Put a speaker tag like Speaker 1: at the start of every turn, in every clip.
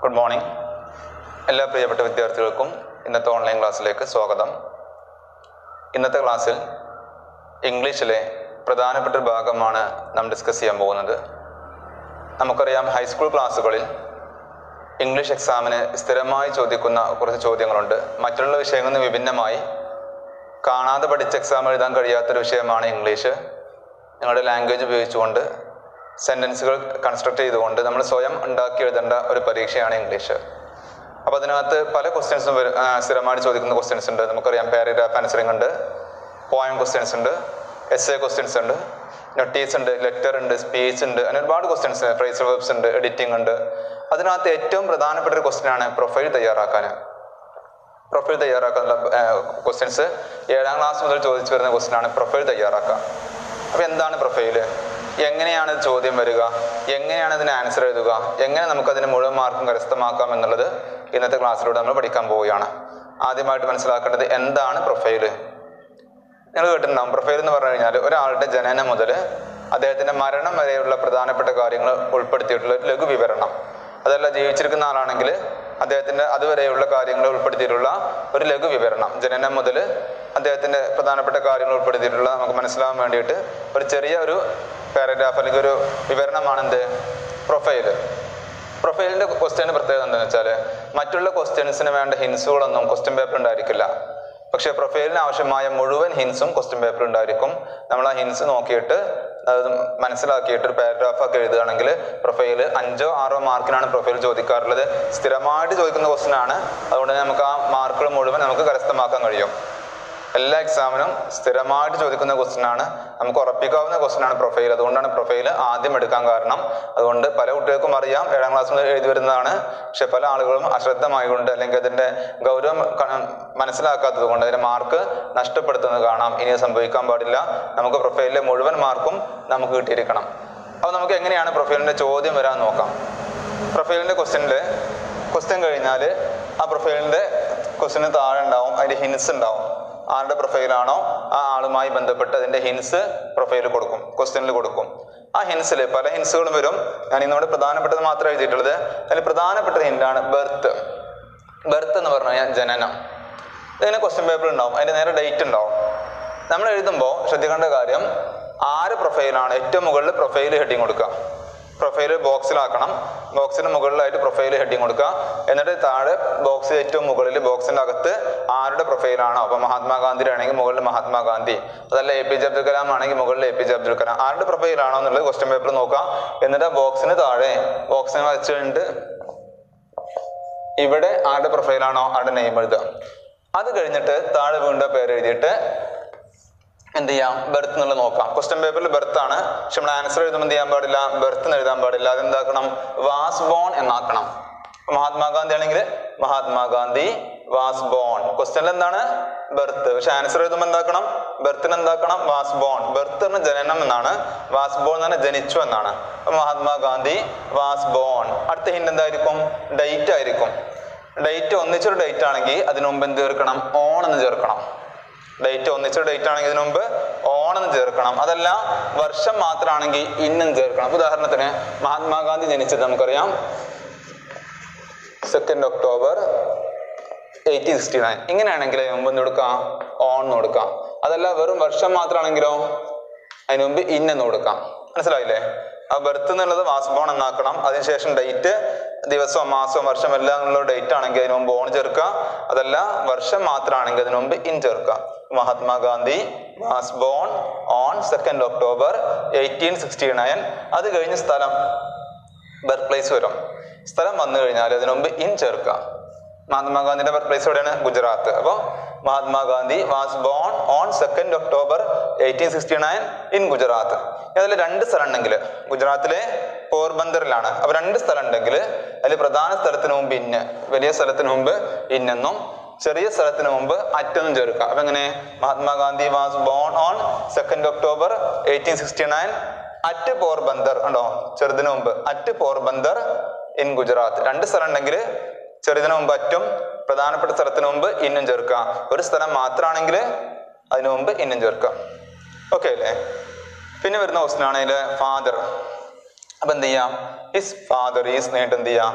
Speaker 1: good morning എല്ലാ പ്രിയപ്പെട്ട വിദ്യാർത്ഥികൾക്കും ഇന്നത്തെ ഓൺലൈൻ ക്ലാസ്സിലേക്ക് സ്വാഗതം ഇന്നത്തെ ക്ലാസ്സിൽ ഇംഗ്ലീഷിലെ പ്രധാനപ്പെട്ട ഒരു ഭാഗമാണ് നാം ഡിസ്കസ് ചെയ്യാൻ പോകുന്നത് നമുക്കറിയാം ഹൈസ്കൂൾ ക്ലാസ്സുകളിൽ ഇംഗ്ലീഷ് എക്സാമിന് സ്ഥിരമായി ചോദിക്കുന്ന കുറച്ച് ചോദ്യങ്ങളുണ്ട് മറ്റുള്ള വിഷയങ്ങളിൽ നിന്ന് വിഭിന്നമായി കാണാതെ പഠിച്ച എക്സാം എഴുതാൻ കഴിയാത്തൊരു വിഷയമാണ് ഇംഗ്ലീഷ് നിങ്ങളുടെ ലാംഗ്വേജ് ഉപയോഗിച്ചുകൊണ്ട് സെൻറ്റൻസുകൾ കൺസ്ട്രക്ട് ചെയ്തുകൊണ്ട് നമ്മൾ സ്വയം ഉണ്ടാക്കി എഴുതേണ്ട ഒരു പരീക്ഷയാണ് ഇംഗ്ലീഷ് അപ്പോൾ അതിനകത്ത് പല ക്വസ്റ്റ്യൻസും വരും ആ, സ്ഥിരമായിട്ട് ചോദിക്കുന്ന ക്വസ്റ്റ്യൻസ് ഉണ്ട് നമുക്കറിയാം പാരഗ്രാഫ് ആൻസറിങ് ഉണ്ട് പോയം ക്വസ്റ്റ്യൻസ് ഉണ്ട് എസ് എ ക്വസ്റ്റ്യൻസ് ഉണ്ട് നൊട്ടീസ് ഉണ്ട് ലെറ്റർ ഉണ്ട് സ്പീച്ച് ഉണ്ട് അങ്ങനെ ഒരുപാട് ക്വസ്റ്റ്യൻസ് ഫ്രൈസ് വെബ്സ് ഉണ്ട് എഡിറ്റിംഗ് ഉണ്ട് അതിനകത്ത് ഏറ്റവും പ്രധാനപ്പെട്ട ഒരു ക്വസ്റ്റ്യൻ ആണ് പ്രൊഫൈൽ തയ്യാറാക്കാൻ പ്രൊഫൈൽ തയ്യാറാക്കാനുള്ള ക്വസ്റ്റ്യൻസ് ഏഴാം ക്ലാസ് മുതൽ ചോദിച്ചു വരുന്ന ക്വസ്റ്റ്യൻ ആണ് പ്രൊഫൈൽ തയ്യാറാക്കുക അപ്പോൾ എന്താണ് പ്രൊഫൈല് എങ്ങനെയാണ് ഇത് ചോദ്യം വരിക എങ്ങനെയാണ് ഇതിന് ആൻസർ എഴുതുക എങ്ങനെ നമുക്കതിന് മുഴുവൻ മാർക്കും കരസ്ഥമാക്കാം എന്നുള്ളത് ഇന്നത്തെ ക്ലാസ്സിലൂടെ നമ്മൾ പഠിക്കാൻ പോവുകയാണ് ആദ്യമായിട്ട് മനസ്സിലാക്കേണ്ടത് എന്താണ് പ്രൊഫൈല് നിങ്ങൾ കേട്ടിട്ടുണ്ടാവും പ്രൊഫൈൽ എന്ന് പറഞ്ഞു കഴിഞ്ഞാൽ ഒരാളുടെ ജനനം മുതൽ അദ്ദേഹത്തിന്റെ മരണം വരെയുള്ള പ്രധാനപ്പെട്ട കാര്യങ്ങൾ ഉൾപ്പെടുത്തിയിട്ടുള്ള ഒരു ലഘു വിവരണം അതല്ല ജീവിച്ചിരിക്കുന്ന ആളാണെങ്കിൽ അദ്ദേഹത്തിന്റെ അതുവരെയുള്ള കാര്യങ്ങൾ ഉൾപ്പെടുത്തിയിട്ടുള്ള ഒരു ലഘു വിവരണം ജനനം മുതൽ അദ്ദേഹത്തിന്റെ പ്രധാനപ്പെട്ട കാര്യങ്ങൾ ഉൾപ്പെടുത്തിയിട്ടുള്ള നമുക്ക് മനസ്സിലാവാൻ വേണ്ടിയിട്ട് ഒരു ചെറിയ ഒരു പാരഗ്രാഫ് അല്ലെങ്കിൽ ഒരു വിവരണമാണ് എന്ത് പ്രൊഫൈല് പ്രൊഫൈലിന്റെ ക്വസ്റ്റ്യന് പ്രത്യേകത എന്താണെന്ന് വെച്ചാൽ മറ്റുള്ള ക്വസ്റ്റ്യൻസിന് വേണ്ട ഹിൻസുകളൊന്നും ക്വസ്റ്റ്യൻ പേപ്പർ ഉണ്ടായിരിക്കില്ല പക്ഷേ പ്രൊഫൈലിന് ആവശ്യമായ മുഴുവൻ ഹിൻസും ക്വസ്റ്റ്യൻ പേപ്പർ ഉണ്ടായിരിക്കും നമ്മൾ ആ ഹിൻസ് നോക്കിയിട്ട് അത് മനസ്സിലാക്കിയിട്ട് ഒരു പാരഗ്രാഫ് ഒക്കെ എഴുതുകയാണെങ്കിൽ പ്രൊഫൈൽ അഞ്ചോ ആറോ മാർക്കിനാണ് പ്രൊഫൈൽ ചോദിക്കാറുള്ളത് സ്ഥിരമായിട്ട് ചോദിക്കുന്ന ക്വസ്റ്റ്യൻ ആണ് അതുകൊണ്ട് തന്നെ നമുക്ക് ആ മാർക്കുകൾ മുഴുവൻ നമുക്ക് കരസ്ഥമാക്കാൻ കഴിയും എല്ലാ എക്സാമിനും സ്ഥിരമായിട്ട് ചോദിക്കുന്ന ക്വസ്റ്റ്യൻ ആണ് നമുക്ക് ഉറപ്പിക്കാവുന്ന ക്വസ്റ്റ്യൻ ആണ് പ്രൊഫൈൽ അതുകൊണ്ടാണ് പ്രൊഫൈൽ ആദ്യം എടുക്കാൻ കാരണം അതുകൊണ്ട് പല കുട്ടികൾക്കും അറിയാം ഏഴാം ക്ലാസ് മുതൽ എഴുതി വരുന്നതാണ് പക്ഷെ പല ആളുകളും അശ്രദ്ധമായതുകൊണ്ട് അല്ലെങ്കിൽ അതിന്റെ ഗൗരവം ക- മനസ്സിലാക്കാത്തത് കൊണ്ട് അതിന്റെ മാർക്ക് നഷ്ടപ്പെടുത്തുന്നത് കാണാം ഇനി അത് സംഭവിക്കാൻ പാടില്ല നമുക്ക് പ്രൊഫൈലിലെ മുഴുവൻ മാർക്കും നമുക്ക് കിട്ടിയിരിക്കണം അപ്പോൾ നമുക്ക് എങ്ങനെയാണ് പ്രൊഫൈലിന്റെ ചോദ്യം വരാൻ നോക്കാം പ്രൊഫൈലിന്റെ ക്വസ്റ്റ്യനിൽ ക്വസ്റ്റ്യൻ കഴിഞ്ഞാൽ ആ പ്രൊഫൈലിന്റെ ക്വസ്റ്റ്യന് താഴെ ഉണ്ടാവും അതിന്റെ ഹിൻസ് ഉണ്ടാവും ആരുടെ പ്രൊഫൈലാണോ ആ ആളുമായി ബന്ധപ്പെട്ട് അതിന്റെ ഹിൻസ് പ്രൊഫൈൽ കൊടുക്കും ക്വസ്റ്റ്യനിൽ കൊടുക്കും ആ ഹിൻസിൽ പല ഹിൻസുകളും വരും ഞാൻ ഇന്നോട് പ്രധാനപ്പെട്ടത് മാത്രം എഴുതിയിട്ടുള്ളത് അതിൽ പ്രധാനപ്പെട്ട ഹിന്റാണ് ബർത്ത് ബർത്ത് എന്ന് പറഞ്ഞു കഴിഞ്ഞാൽ ജനനം ഇതിന് ക്വസ്റ്റ്യൻ പേപ്പർ ഉണ്ടാവും അതിന്റെ നേരെ ഡേറ്റ് ഉണ്ടാവും നമ്മൾ എഴുതുമ്പോൾ ശ്രദ്ധിക്കേണ്ട കാര്യം ആര് പ്രൊഫൈലാണ് ഏറ്റവും മുകളിൽ പ്രൊഫൈൽ ഹെഡിങ് കൊടുക്കുക പ്രൊഫൈൽ ബോക്സിലാക്കണം ബോക്സിന് മുകളിലായിട്ട് പ്രൊഫൈൽ ഹെഡിങ് കൊടുക്കുക എന്നിട്ട് താഴെ ബോക്സിൽ ഏറ്റവും മുകളിൽ ബോക്സിന്റെ അകത്ത് ആരുടെ പ്രൊഫൈലാണോ അപ്പൊ മഹാത്മാഗാന്ധിയുടെ ആണെങ്കിൽ മുകളിൽ മഹാത്മാഗാന്ധി അതല്ല A P J Abdul Kalam ആണെങ്കിൽ മുകളിൽ A P J Abdul Kalam ആരുടെ പ്രൊഫൈലാണോ എന്നുള്ളത് ക്വസ്റ്റ്യൻ പേപ്പർ നോക്കുക എന്നിട്ട് ആ ബോക്സിന് താഴെ ബോക്സിന് വെച്ച് കഴിഞ്ഞിട്ട് ഇവിടെ ആരുടെ പ്രൊഫൈലാണോ ആരുടെ നെയിം എഴുതുക അത് കഴിഞ്ഞിട്ട് താഴെ വീണ്ടും പേര് എഴുതിയിട്ട് എന്ത് ചെയ്യാം ബർത്ത് എന്നുള്ളത് നോക്കാം ക്വസ്റ്റ്യൻ പേപ്പറിൽ ബർത്ത് ആണ് പക്ഷെ നമ്മൾ ആൻസർ എഴുതുമ്പോൾ എന്ത് ചെയ്യാൻ പാടില്ല ബർത്ത് എന്ന് എഴുതാൻ പാടില്ല അതെന്താക്കണം വാസ് ബോൺ എന്നാക്കണം ഇപ്പൊ മഹാത്മാഗാന്ധി ആണെങ്കിൽ മഹാത്മാഗാന്ധി വാസ് ബോൺ ക്വസ്റ്റ്യനിൽ എന്താണ് ബർത്ത് പക്ഷെ ആൻസർ എഴുതുമ്പോൾ എന്താക്കണം ബർത്തിന് എന്താക്കണം വാസ് ബോൺ ബർത്ത് എന്ന് ജനനം എന്നാണ് വാസ് ബോൺ എന്ന് പറഞ്ഞാൽ ജനിച്ചു എന്നാണ് അപ്പൊ മഹാത്മാഗാന്ധി വാസ് ബോൺ അടുത്ത ഹിന്റ് എന്തായിരിക്കും ഡേറ്റ് ആയിരിക്കും ഡേറ്റ് ഒന്നിച്ചൊരു ഡേറ്റ് ആണെങ്കിൽ അതിനു മുമ്പ് എന്ത് ചേർക്കണം ഓൺ എന്ന് ചേർക്കണം ഡേറ്റ് ഒന്നിച്ച ഡേറ്റ് ആണെങ്കിൽ ഇതിനു മുമ്പ് ഓൺ എന്ന് ചേർക്കണം അതല്ല വർഷം മാത്രമാണെങ്കിൽ ഇന്നും ചേർക്കണം അപ്പൊ ഉദാഹരണത്തിന് മഹാത്മാഗാന്ധി ജനിച്ചത് നമുക്കറിയാം second October eighteen sixty nine ഇങ്ങനെയാണെങ്കിൽ അതിന് മുമ്പ് എന്ത് കൊടുക്കാം ഓൺ എന്ന് കൊടുക്കാം അതല്ല വെറും വർഷം മാത്രമാണെങ്കിലോ അതിന് മുമ്പ് ഇൻ എന്ന് കൊടുക്കാം മനസ്സിലായില്ലേ ആ ബർത്ത് എന്നുള്ളത് വാസ്ബോൺ എന്നാക്കണം അതിനുശേഷം ഡേറ്റ് ദിവസവും മാസവും വർഷം എല്ലാം ഉള്ള ഡേറ്റ് ആണെങ്കിൽ അതിന് മുമ്പ് ഓൺ ചേർക്കുക അതല്ല വർഷം മാത്രമാണെങ്കിൽ അതിന് മുമ്പ് ഇൻ ചേർക്കുക Mahatma Gandhi was born on second October eighteen sixty nine അത് കഴിഞ്ഞ് സ്ഥലം ബർത്ത് പ്ലേസ് വരും സ്ഥലം വന്നു കഴിഞ്ഞാൽ അതിന് മുമ്പ് ഇൻ ചേർക്കുക മഹാത്മാഗാന്ധിയുടെ ബർത്ത് പ്ലേസ് എവിടെയാണ് ഗുജറാത്ത് അപ്പോൾ Mahatma Gandhi was born on second October eighteen sixty nine in Gujarat അതിൽ രണ്ട് സ്ഥലം ഉണ്ടെങ്കിൽ ഗുജറാത്തിലെ പോർബന്ദറിലാണ് അപ്പൊ രണ്ട് സ്ഥലം ഉണ്ടെങ്കിൽ അതിൽ പ്രധാന സ്ഥലത്തിന് മുമ്പ് ഇന്ന് വലിയ സ്ഥലത്തിന് മുമ്പ് ഇന്നെന്നും ചെറിയ സ്ഥലത്തിന് മുമ്പ് അറ്റൊന്നും ചേർക്കുക അപ്പൊ എങ്ങനെ Mahatma Gandhi was born on second October eighteen sixty nine at Porbandar ഉണ്ടോ ചെറുതിന് മുമ്പ് അറ്റ് പോർബന്ദർ ഇൻ ഗുജറാത്ത് രണ്ട് സ്ഥലം ഉണ്ടെങ്കിൽ ചെറുതിന് മുമ്പ് അറ്റും പ്രധാനപ്പെട്ട സ്ഥലത്തിന് മുമ്പ് ഇന്നും ചേർക്കുക ഒരു സ്ഥലം മാത്രമാണെങ്കിൽ അതിനു മുമ്പ് ഇന്നും ചേർക്കുക ഓക്കെ അല്ലേ പിന്നെ വരുന്ന ക്വസ്റ്റൻ ആണ് അതിലെ ഫാദർ അപ്പൊ എന്ത് ചെയ്യാം ഹിസ് ഫാദർ ഈസ് നേട്ട് എന്ത് ചെയ്യാം ആ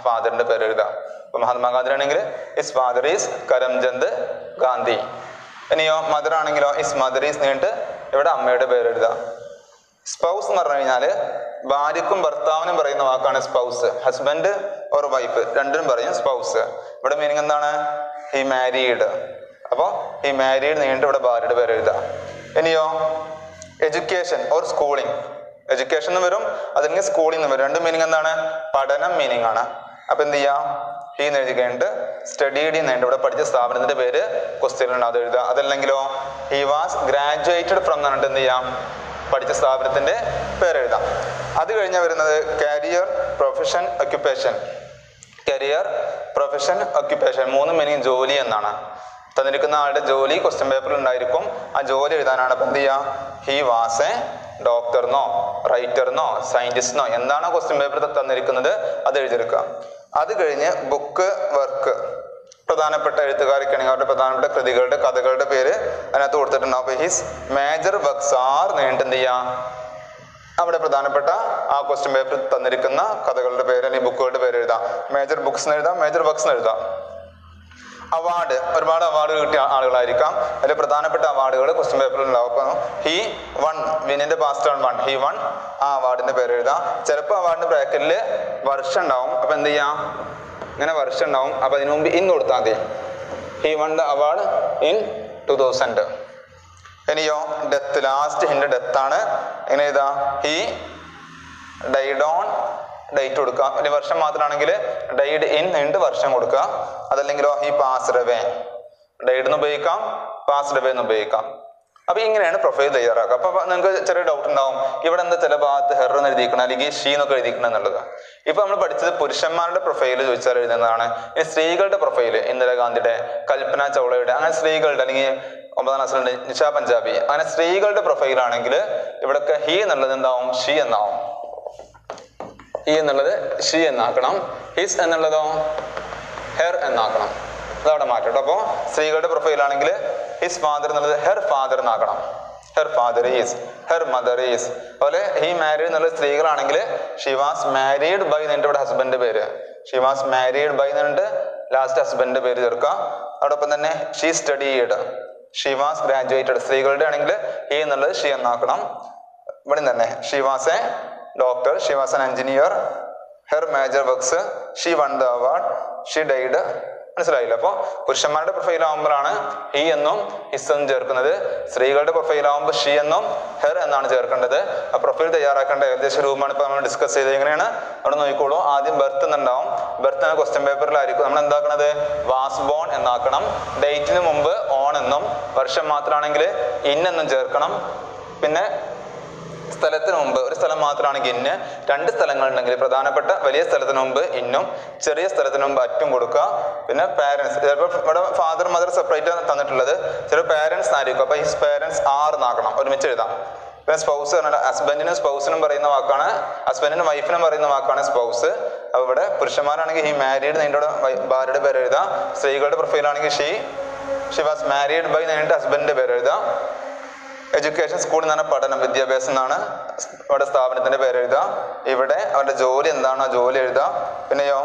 Speaker 1: ഫാദറിന്റെ പേര് എഴുതാം ഇപ്പൊ മഹാത്മാഗാന്ധി ആണെങ്കിൽ his father is Karamchand Gandhi ഇനിയോ മദർ ആണെങ്കിലോ ഇസ് മദർ ഈസ് നീണ്ട് ഇവിടെ അമ്മയുടെ പേര് എഴുതാം സ്പൗസ് എന്ന് പറഞ്ഞു കഴിഞ്ഞാല് ഭാര്യക്കും ഭർത്താവിനും പറയുന്ന വാക്കാണ് സ്പൗസ് ഹസ്ബൻഡ് ഓർ വൈഫ് രണ്ടിനും പറയും സ്പൗസ് ഇവിടെ മീനിങ് എന്താണ് ഹി മാരീഡ് അപ്പോ ഹി മാരീഡ് നീണ്ട് ഇവിടെ ഭാര്യയുടെ പേര് എഴുതാം ഇനിയോ എഡ്യൂക്കേഷൻ ഓർ സ്കൂളിംഗ് എഡ്യൂക്കേഷൻ എന്ന് വരും അല്ലെങ്കിൽ സ്കൂളിംഗ് എന്ന് വരും രണ്ട് മീനിങ് എന്താണ് പഠനം മീനിങ് ആണ് അപ്പൊ എന്ത് ചെയ്യാം ഹി എന്ന് എഴുതി കഴിഞ്ഞിട്ട് സ്റ്റഡീഡ് എന്ന് ഇവിടെ പഠിച്ച സ്ഥാപനത്തിന്റെ പേര് ക്വസ്റ്റ്യനിലുണ്ട് അത് എഴുതുക അതല്ലെങ്കിലോ ഹി വാസ് ഗ്രാജുവേറ്റഡ് ഫ്രം എന്ന് പറഞ്ഞിട്ട് എന്ത് ചെയ്യാം പഠിച്ച സ്ഥാപനത്തിന്റെ പേരെഴുതാം അത് കഴിഞ്ഞ് വരുന്നത് career profession occupation career profession occupation മൂന്ന് മീനിങ് ജോലി എന്നാണ് തന്നിരിക്കുന്ന ആളുടെ ജോലി ക്വസ്റ്റ്യൻ പേപ്പറിൽ ഉണ്ടായിരിക്കും ആ ജോലി എഴുതാനാണ് അപ്പൊ എന്ത് ചെയ്യാ ഹി വാസ് എ ഡോക്ടറിനോ റൈറ്ററിനോ സയന്റിസ്റ്റിനോ എന്താണോ ക്വസ്റ്റ്യൻ പേപ്പർ തന്നിരിക്കുന്നത് അത് എഴുതിയെടുക്കുക അത് കഴിഞ്ഞ് ബുക്ക് വർക്ക് പ്രധാനപ്പെട്ട എഴുത്തുകാരൊക്കെയാണെങ്കിൽ അവരുടെ പ്രധാനപ്പെട്ട കൃതികളുടെ കഥകളുടെ പേര് അതിനകത്ത് കൊടുത്തിട്ടുണ്ടാവും അപ്പൊ ഹിസ് മേജർ വർക്ക്സ് ആർ നീണ്ട് എന്ത് ചെയ്യാം അവിടെ പ്രധാനപ്പെട്ട ആ ക്വസ്റ്റ്യൻ പേപ്പർ തന്നിരിക്കുന്ന കഥകളുടെ പേര് അല്ലെങ്കിൽ ബുക്കുകളുടെ പേര് എഴുതാം മേജർ ബുക്സ് എഴുതാം മേജർ വർക്ക്സ് എഴുതാം അവാർഡ് ഒരുപാട് അവാർഡ് കിട്ടിയ ആളുകളായിരിക്കാം അതിൽ പ്രധാനപ്പെട്ട അവാർഡുകൾ ക്വസ്റ്റ്യൻ പേപ്പറിൽ ഉണ്ടാവും അപ്പൊ ഹി വൺ വിനിന്റെ past on won he won ആ അവാർഡിന്റെ പേര് എഴുതാം ചിലപ്പോൾ അവാർഡിന്റെ ബ്രാക്കറ്റിൽ വർഷം ഉണ്ടാവും അപ്പൊ എന്ത് ചെയ്യാം ഇങ്ങനെ വർഷം ഉണ്ടാവും അപ്പൊ അതിനു മുമ്പ് ഇന്ന് കൊടുത്താൽ മതി he won the award in two thousand ഇനിയോ ഡെത്ത് ലാസ്റ്റ് ഹിന്റെ ഡെത്ത് ആണ് എങ്ങനെ എഴുതാ ഹി ഡൈഡ് ഓൺ ഡേറ്റ് കൊടുക്കുക ഇനി വർഷം മാത്രമാണെങ്കിൽ ഡൈഡ് ഇൻ നീണ്ട് വർഷം കൊടുക്കുക അതല്ലെങ്കിലോ ഹി പാസ്ഡ് അവേ ഡൈഡ് എന്ന് ഉപയോഗിക്കാം പാസ്ഡ് അവേ എന്ന് ഉപയോഗിക്കാം അപ്പൊ ഇങ്ങനെയാണ് പ്രൊഫൈൽ തയ്യാറാക്കുക അപ്പൊ നിങ്ങൾക്ക് ചെറിയ ഡൗട്ട് ഉണ്ടാവും ഇവിടെ എന്താ ചില ഭാഗത്ത് ഹെർ എന്ന് എഴുതിക്കണം അല്ലെങ്കിൽ ഷീ എന്നൊക്കെ എഴുതിക്കണം എന്നുള്ളത് ഇപ്പൊ നമ്മൾ പഠിച്ചത് പുരുഷന്മാരുടെ പ്രൊഫൈൽ ചോദിച്ചാൽ എഴുതുന്നതാണ് ഇനി സ്ത്രീകളുടെ പ്രൊഫൈൽ ഇന്ദിരാഗാന്ധിയുടെ കൽപ്പന ചൗളയുടെ അങ്ങനെ സ്ത്രീകളുടെ അല്ലെങ്കിൽ ഒമ്പതാം ക്ലാസ്സിലുണ്ട് നിഷ പഞ്ചാബി അങ്ങനെ സ്ത്രീകളുടെ പ്രൊഫൈൽ ആണെങ്കിൽ ഇവിടൊക്കെ ഹി എന്നുള്ളത് എന്താവും ഷീ എന്നാവും ഈ എന്നുള്ളത് ഷീ എന്നാക്കണം ഹിസ് എന്നുള്ളതോ ഹെർ എന്നാക്കണം അതവിടെ മാറ്റം കേട്ടോ അപ്പോൾ സ്ത്രീകളുടെ പ്രൊഫൈൽ ആണെങ്കിൽ ഹിസ് ഫാദർ എന്നുള്ളത് ഹെർ ഫാദർ എന്നാക്കണം her father is her mother is അതുപോലെ ഹി മാരീഡ് എന്നുള്ള സ്ത്രീകളാണെങ്കിൽ ഷി വാസ് മാരീഡ് ബൈ എന്നിട്ട് ഇവിടെ ഹസ്ബൻഡ് പേര് ഷി വാസ് മാരീഡ് ബൈ എന്നിട്ട് ലാസ്റ്റ് ഹസ്ബൻഡ് പേര് ചേർക്കുക അതോടൊപ്പം തന്നെ she studied she was graduated സ്ത്രീകളുടെ ആണെങ്കിൽ ഹി എന്നുള്ളത് ഷി എന്നാക്കണം ഇവിടെ തന്നെ she was a doctor Xi was an engineer her major works she won the award she died മനസ്സിലായില്ല അപ്പോൾ പുരുഷന്മാരുടെ പ്രൊഫൈൽ ആകുമ്പോഴാണ് ഹി എന്നും ഹിസ് എന്നും ചേർക്കുന്നത് സ്ത്രീകളുടെ പ്രൊഫൈൽ ആകുമ്പോൾ ഷി എന്നും ഹെർ എന്നാണ് ചേർക്കേണ്ടത് ആ പ്രൊഫൈൽ തയ്യാറാക്കേണ്ട ഏകദേശം രൂപമാണ് ഇപ്പോൾ നമ്മൾ ഡിസ്കസ് ചെയ്തത് എങ്ങനെയാണ് അവിടെ നോക്കിക്കോളൂ ആദ്യം ബർത്ത് എന്നുണ്ടാവും ബർത്ത് എന്ന ക്വസ്റ്റ്യൻ പേപ്പറിലായിരിക്കും നമ്മൾ എന്താക്കണത് വാസ് ബോൺ എന്നാക്കണം ഡേറ്റിന് മുമ്പ് ഓൺ എന്നും വർഷം മാത്രമാണെങ്കിൽ ഇൻ എന്നും ചേർക്കണം പിന്നെ സ്ഥലത്തിന് മുമ്പ് ഒരു സ്ഥലം മാത്രമാണെങ്കിൽ ഇന്ന് രണ്ട് സ്ഥലങ്ങൾ ഉണ്ടെങ്കിൽ പ്രധാനപ്പെട്ട വലിയ സ്ഥലത്തിന് മുമ്പ് ഇന്നും ചെറിയ സ്ഥലത്തിന് മുമ്പ് അറ്റും കൊടുക്കുക പിന്നെ പാരന്റ്സ് ചിലപ്പോൾ ഇവിടെ ഫാദർ മദർ സെപ്പറേറ്റ് തന്നിട്ടുള്ളത് ചില പാരന്റ്സ് ആയിരിക്കും അപ്പൊ ഹിസ് പാരന്റ്സ് ആർ എന്നാക്കണം ഒരുമിച്ച് എഴുതാം പിന്നെ സ്പൗസ് പറഞ്ഞാൽ ഹസ്ബൻഡിനും സ്പൗസിനും പറയുന്ന വാക്കാണ് ഹസ്ബൻഡിനും വൈഫിനും പറയുന്ന വാക്കാണ് സ്പൗസ് അപ്പൊ ഇവിടെ പുരുഷന്മാരാണെങ്കിൽ ഹി മാരീഡ് നിന്റെ ഭാര്യയുടെ പേര് എഴുതാം സ്ത്രീകളുടെ പ്രൊഫൈൽ ആണെങ്കിൽ she she was married by എന്നിട്ട് ഹസ്ബൻഡിന്റെ പേര് എഴുതാം എഡ്യൂക്കേഷൻ സ്കൂൾ എന്ന് പറഞ്ഞാൽ പഠനം വിദ്യാഭ്യാസം എന്നാണ് ഇവിടെ സ്ഥാപനത്തിന്റെ പേര് എഴുതുക ഇവിടെ അവരുടെ ജോലി എന്താണോ ആ ജോലി എഴുതുക പിന്നെയോ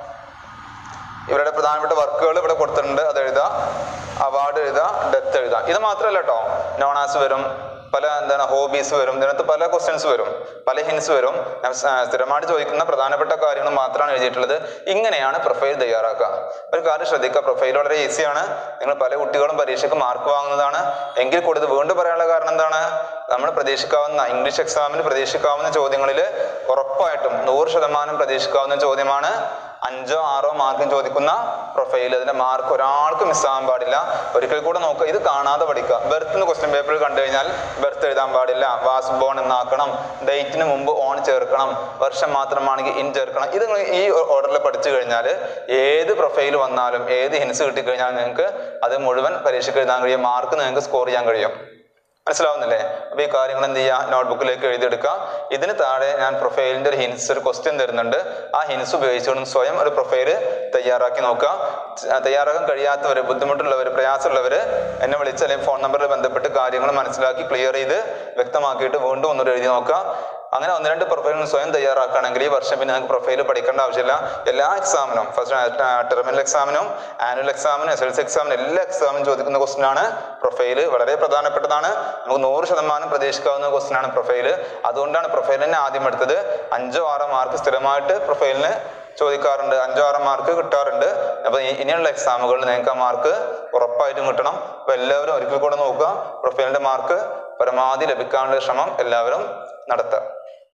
Speaker 1: ഇവരുടെ പ്രധാനപ്പെട്ട വർക്കുകൾ ഇവിടെ കൊടുത്തിട്ടുണ്ട് അത് എഴുതുക അവാർഡ് എഴുതുക ഡെത്ത് എഴുതുക ഇത് മാത്രമല്ല കേട്ടോ നോണാസ് വരും പല എന്താണ് ഹോബീസ് വരും ഇതിനകത്ത് പല ക്വസ്റ്റ്യൻസ് വരും പല ഹിൻസ് വരും ഞാൻ സ- സ്ഥിരമായിട്ട് ചോദിക്കുന്ന പ്രധാനപ്പെട്ട കാര്യങ്ങൾ മാത്രമാണ് എഴുതിയിട്ടുള്ളത് ഇങ്ങനെയാണ് പ്രൊഫൈൽ തയ്യാറാക്കുക ഒരു കാര്യം ശ്രദ്ധിക്കുക പ്രൊഫൈൽ വളരെ ഈസിയാണ് നിങ്ങൾ പല കുട്ടികളും പരീക്ഷയ്ക്ക് മാർക്ക് വാങ്ങുന്നതാണ് എങ്കിൽ കൂടി ഇത് വീണ്ടും പറയാനുള്ള കാരണം എന്താണ് നമ്മൾ പ്രതീക്ഷിക്കാവുന്ന ഇംഗ്ലീഷ് എക്സാമിന് പ്രതീക്ഷിക്കാവുന്ന ചോദ്യങ്ങളിൽ ഉറപ്പായിട്ടും നൂറ് ശതമാനം പ്രതീക്ഷിക്കാവുന്ന ചോദ്യമാണ് അഞ്ചോ ആറോ മാർക്കും ചോദിക്കുന്ന പ്രൊഫൈൽ അതിന്റെ മാർക്ക് ഒരാൾക്കും മിസ്സാകാൻ പാടില്ല ഒരിക്കൽ കൂടെ നോക്കുക ഇത് കാണാതെ പഠിക്കുക ബർത്ത് ക്വസ്റ്റ്യൻ പേപ്പറിൽ കണ്ടു കഴിഞ്ഞാൽ ബർത്ത് എഴുതാൻ പാടില്ല വാസ് ബോൺ എന്നാക്കണം ഡേറ്റിന് മുമ്പ് ഓൺ ചേർക്കണം വർഷം മാത്രമാണെങ്കിൽ ഇൻ ചേർക്കണം ഇത് നിങ്ങൾ ഈ ഓർഡറിൽ പഠിച്ചു കഴിഞ്ഞാൽ ഏത് പ്രൊഫൈൽ വന്നാലും ഏത് ഹിൻസ് കിട്ടിക്കഴിഞ്ഞാൽ നിങ്ങൾക്ക് അത് മുഴുവൻ പരീക്ഷയ്ക്ക് എഴുതാൻ കഴിയും മാർക്ക് നിങ്ങൾക്ക് സ്കോർ ചെയ്യാൻ കഴിയും മനസ്സിലാവുന്നില്ലേ അപ്പൊ ഈ കാര്യങ്ങൾ എന്ത് ചെയ്യുക നോട്ട്ബുക്കിലേക്ക് എഴുതിയെടുക്കുക ഇതിന് താഴെ ഞാൻ പ്രൊഫൈലിന്റെ ഒരു ഹിൻസ് ഒരു ക്വസ്റ്റ്യൻ തരുന്നുണ്ട് ആ ഹിൻസ് ഉപയോഗിച്ചുകൊണ്ട് സ്വയം ഒരു പ്രൊഫൈല് തയ്യാറാക്കി നോക്കുക ച- തയ്യാറാക്കാൻ കഴിയാത്തവര് ബുദ്ധിമുട്ടുള്ളവര് പ്രയാസമുള്ളവര് എന്നെ വിളിച്ച് അല്ലെങ്കിൽ ഫോൺ നമ്പറിൽ ബന്ധപ്പെട്ട് കാര്യങ്ങൾ മനസ്സിലാക്കി ക്ലിയർ ചെയ്ത് വ്യക്തമാക്കിയിട്ട് വീണ്ടും ഒന്നുകൂടി എഴുതി നോക്കുക അങ്ങനെ ഒന്ന് രണ്ട് പ്രൊഫൈലും സ്വയം തയ്യാറാക്കുകയാണെങ്കിൽ ഈ വർഷം പിന്നെ നിങ്ങൾക്ക് പ്രൊഫൈൽ പഠിക്കേണ്ട ആവശ്യമില്ല എല്ലാ എക്സാമിനും ഫസ്റ്റ് ടെർമിനൽ എക്സാമിനും ആനുവൽ എക്സാമിനും എസ് എൽ സി എക്സാമിനും എല്ലാ എക്സാമിനും ചോദിക്കുന്ന ക്വസ്റ്റൻ ആണ് പ്രൊഫൈൽ വളരെ പ്രധാനപ്പെട്ടതാണ് നമുക്ക് നൂറ് ശതമാനം പ്രതീക്ഷിക്കാവുന്ന ക്വസ്റ്റൻ ആണ് പ്രൊഫൈൽ അതുകൊണ്ടാണ് പ്രൊഫൈൽ തന്നെ ആദ്യം എടുത്തത് അഞ്ചോ ആറോ മാർക്ക് സ്ഥിരമായിട്ട് പ്രൊഫൈലിന് ചോദിക്കാറുണ്ട് അഞ്ചോ ആറോ മാർക്ക് കിട്ടാറുണ്ട് അപ്പൊ ഇ- ഇനിയുള്ള എക്സാമുകളിൽ നിങ്ങൾക്ക് ആ മാർക്ക് ഉറപ്പായിട്ടും കിട്ടണം അപ്പൊ എല്ലാവരും ഒരിക്കൽ കൂടെ നോക്കുക പ്രൊഫൈലിന്റെ മാർക്ക് പരമാവധി ലഭിക്കാനുള്ള ശ്രമം എല്ലാവരും നടത്തുക